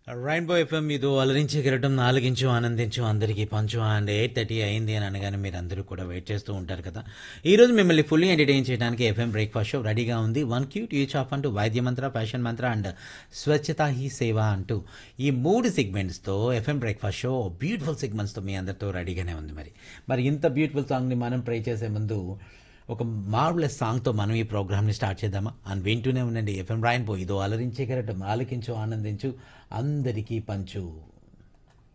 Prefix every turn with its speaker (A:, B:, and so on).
A: rainbow FM ఇది అలరించి కిరటం నాలుగించు ఆనందించు అందరికీ పంచు అండ్ ఎయిట్ థర్టీ అయింది అని అనగానే మీరు అందరూ కూడా వెయిట్ చేస్తూ ఉంటారు కదా ఈ రోజు మిమ్మల్ని ఫుల్లీ ఎంటర్టైన్ చేయడానికి ఎఫ్ఎం బ్రేక్ఫాస్ట్ షో రెడీగా ఉంది వన్ క్యూట్ ఈచ్ ఆఫ్ అంటూ వైద్య మంత్ర ఫ్యాషన్ మంత్ర అండ్ స్వచ్ఛతా హీ సేవ అంటూ ఈ మూడు సెగ్మెంట్స్తో ఎఫ్ఎం బ్రేక్ఫాస్ట్ షో బ్యూటిఫుల్ సెగ్మెంట్స్తో మీ అందరితో రెడీగానే ఉంది మరి మరి ఇంత బ్యూటిఫుల్ సాంగ్ని మనం ప్రే చేసే ముందు ఒక మార్వలెస్ సాంగ్తో మనం ఈ ప్రోగ్రామ్ని స్టార్ట్ చేద్దామా అని వింటూనే ఉండండి ఎఫ్ఎం రాయన్ పో ఇదో అలరించే కెరటం ఆలకించు ఆనందించు అందరికీ పంచు